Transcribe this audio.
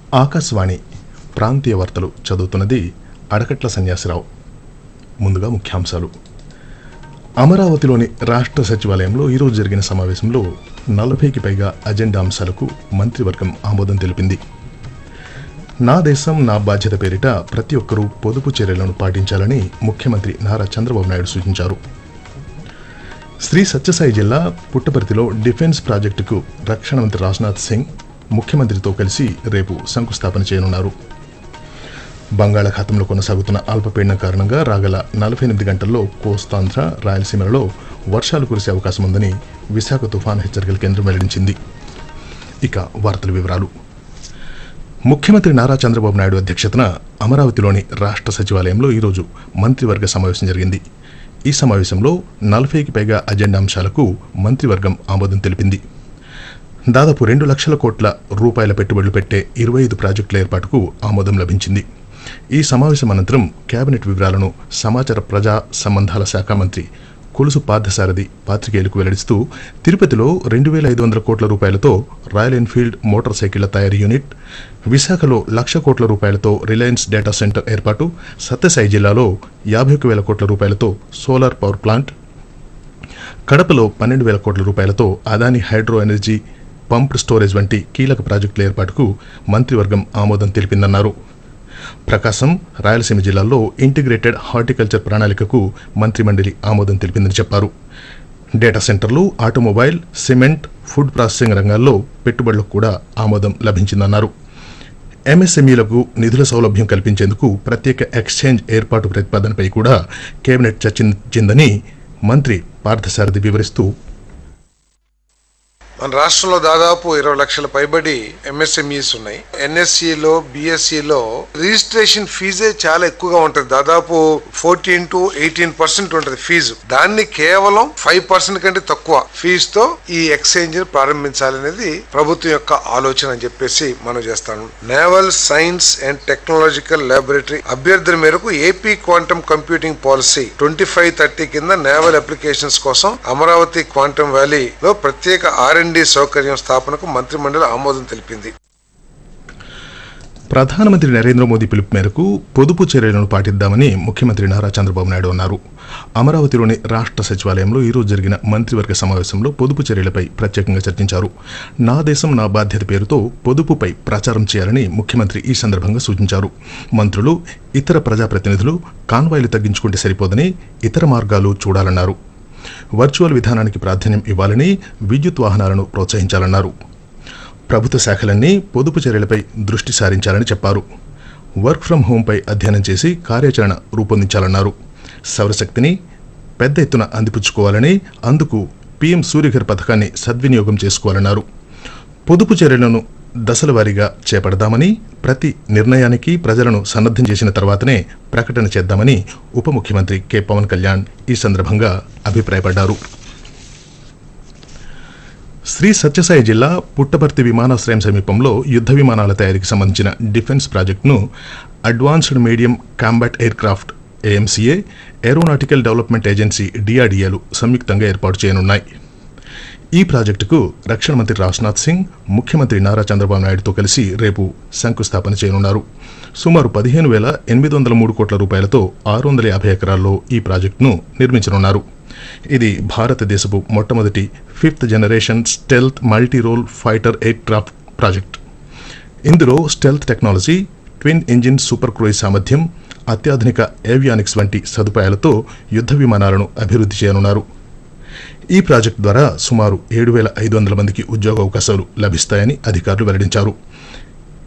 ఆకాశవాణి ప్రాంతీయ వార్తలు చదువుతున్నది అడకట్ల సన్యాసిరావు ముందుగా ముఖ్యాంశాలు అమరావతిలోని రాష్ట్ర సచివాలయంలో ఈరోజు జరిగిన సమావేశంలో నలభైకి పైగా అజెండా అంశాలకు మంత్రివర్గం ఆమోదం తెలిపింది నా దేశం నా బాధ్యత పేరిట ప్రతి ఒక్కరూ పొదుపు చర్యలను పాటించాలని ముఖ్యమంత్రి నారా చంద్రబాబు నాయుడు సూచించారు శ్రీ సత్యసాయి జిల్లా పుట్టపర్తిలో డిఫెన్స్ ప్రాజెక్టుకు రక్షణ మంత్రి రాజ్నాథ్ సింగ్ ముఖ్యమంత్రితో కలిసి రేపు శంకుస్థాపన చేయనున్నారు బంగాళాఖాతంలో కొనసాగుతున్న అల్పపీడనం కారణంగా రాగల నలభై ఎనిమిది గంటల్లో కోస్తాంధ్ర రాయలసీమలలో వర్షాలు కురిసే అవకాశం ఉందని విశాఖ తుఫాన్ హెచ్చరికల కేంద్రం వెల్లడించింది ఇక వార్తల వివరాలు ముఖ్యమంత్రి నారా చంద్రబాబు నాయుడు అధ్యక్షతన అమరావతిలోని రాష్ట్ర సచివాలయంలో ఈరోజు మంత్రివర్గ సమావేశం జరిగింది ఈ సమావేశంలో నలభైకి పైగా అజెండా అంశాలకు మంత్రివర్గం ఆమోదం తెలిపింది దాదాపు రెండు లక్షల కోట్ల రూపాయల పెట్టుబడులు పెట్టే ఇరవై ఐదు ప్రాజెక్టుల ఏర్పాటుకు ఆమోదం లభించింది ఈ సమావేశం అనంతరం కేబినెట్ వివరాలను సమాచార ప్రజా సంబంధాల శాఖ మంత్రి కొలుసు పార్థసారథి పాత్రికేయులకు వెల్లడిస్తూ తిరుపతిలో రెండు వేల ఐదు వందల కోట్ల రూపాయలతో రాయల్ ఎన్ఫీల్డ్ మోటార్ సైకిళ్ల తయారీ యూనిట్ విశాఖలో లక్ష కోట్ల రూపాయలతో రిలయన్స్ డేటా సెంటర్ ఏర్పాటు సత్యసాయి జిల్లాలో యాభై ఒక వేల కోట్ల రూపాయలతో సోలార్ పవర్ ప్లాంట్ కడపలో పన్నెండు వేల కోట్ల రూపాయలతో Adani hydro energy pumped storage వంటి కీలక ప్రాజెక్టుల ఏర్పాటుకు మంత్రివర్గం ఆమోదం తెలిపిందన్నారు ప్రకాశం రాయలసీమ జిల్లాల్లో ఇంటిగ్రేటెడ్ హార్టికల్చర్ ప్రణాళికకు మంత్రిమండలి ఆమోదం తెలిపిందని చెప్పారు డేటా సెంటర్లు ఆటోమొబైల్ సిమెంట్ ఫుడ్ ప్రాసెసింగ్ రంగాల్లో పెట్టుబడులకు కూడా ఆమోదం లభించిందన్నారు ఎంఎస్ఎంఈలకు నిధుల సౌలభ్యం కల్పించేందుకు ప్రత్యేక ఎక్స్చేంజ్ ఏర్పాటు ప్రతిపాదనపై కూడా కేబినెట్ చర్చించిందని మంత్రి పార్థసారథి వివరిస్తూ మన రాష్ట్రంలో దాదాపు ఇరవై లక్షల పైబడి ఎంఎస్ఎంఈస్ ఉన్నాయి ఎన్ఎస్సిలో బిఎస్సిలో రిజిస్ట్రేషన్ ఫీజే చాలా ఎక్కువగా ఉంటుంది దాదాపు ఫోర్టీన్ టు ఎయిటీన్ పర్సెంట్ ఉంటుంది ఫీజు దాన్ని కేవలం ఫైవ్ పర్సెంట్ కంటే తక్కువ ఫీజుతో ఈ ఎక్స్చేంజ్ ప్రారంభించాలనేది ప్రభుత్వం యొక్క ఆలోచన అని చెప్పేసి మనం చేస్తాను naval science and technological laboratory అభ్యర్థుల మేరకు AP quantum computing policy twenty five thirty కింద నేవల్ అప్లికేషన్స్ కోసం అమరావతి క్వాంటమ్ వ్యాలీలో ప్రత్యేక ఆర్ డి సౌకర్యం స్థాపనకు మంత్రిమండలి ఆమోదం తెలిపింది ప్రధానమంత్రి నరేంద్ర మోదీ పిలుపు మేరకు పొదుపు చర్యలను పాటిద్దామని ముఖ్యమంత్రి నారా చంద్రబాబు నాయుడు అన్నారు అమరావతిలోని రాష్ట్ర సచివాలయంలో ఈరోజు జరిగిన మంత్రివర్గ సమావేశంలో పొదుపు చర్యలపై ప్రత్యేకంగా చర్చించారు నా దేశం నా బాధ్యత పేరుతో పొదుపుపై ప్రచారం చేయాలని ముఖ్యమంత్రి ఈ సందర్భంగా సూచించారు మంత్రులు ఇతర ప్రజాప్రతినిధులు కాన్వాయిలు తగ్గించుకుంటే సరిపోదని ఇతర మార్గాలు చూడాలన్నారు వర్చువల్ విధానానికి ప్రాధాన్యం ఇవ్వాలని విద్యుత్ వాహనాలను ప్రోత్సహించాలన్నారు ప్రభుత్వ శాఖలన్నీ పొదుపు చర్యలపై దృష్టి సారించాలని చెప్పారు వర్క్ ఫ్రం హోంపై అధ్యయనం చేసి కార్యాచరణ రూపొందించాలన్నారు సౌరశక్తిని పెద్ద ఎత్తున అందిపుచ్చుకోవాలని అందుకు పీఎం సూర్యఘర్ పథకాన్ని సద్వినియోగం చేసుకోవాలన్నారు పొదుపు చర్యలను దశల వారీగా చేపడదామని ప్రతి నిర్ణయానికి ప్రజలను సన్నద్ధం చేసిన తర్వాతనే ప్రకటన చేద్దామని ఉప ముఖ్యమంత్రి కె పవన్ కళ్యాణ్ ఈ సందర్భంగా అభిప్రాయపడ్డారు శ్రీ సత్యసాయి జిల్లా పుట్టపర్తి విమానాశ్రయం సమీపంలో యుద్ధ విమానాల తయారీకి సంబంధించిన డిఫెన్స్ ప్రాజెక్టును advanced medium combat aircraft AMCA aeronautical development agency డిఆర్డీఏలు సంయుక్తంగా ఏర్పాటు చేయనున్నాయి ఈ ప్రాజెక్టుకు రక్షణ మంత్రి రాజ్నాథ్ సింగ్ ముఖ్యమంత్రి నారా చంద్రబాబు నాయుడుతో కలిసి రేపు శంకుస్థాపన చేయనున్నారు సుమారు పదిహేను వేల ఎనిమిది వందల మూడు కోట్ల రూపాయలతో ఆరు వందల యాభై ఎకరాల్లో ఈ ప్రాజెక్టును నిర్మించనున్నారు ఇది భారతదేశపు మొట్టమొదటి fifth generation stealth multi role fighter aircraft project ఇందులో stealth technology twin engine super cruise సామర్థ్యం అత్యాధునిక ఏవియానిక్స్ వంటి సదుపాయాలతో యుద్ధ విమానాలను అభివృద్ధి చేయనున్నారు ఈ ప్రాజెక్టు ద్వారా సుమారు ఏడు వేల ఐదు వందల మందికి ఉద్యోగ అవకాశాలు లభిస్తాయని అధికారులు వెల్లడించారు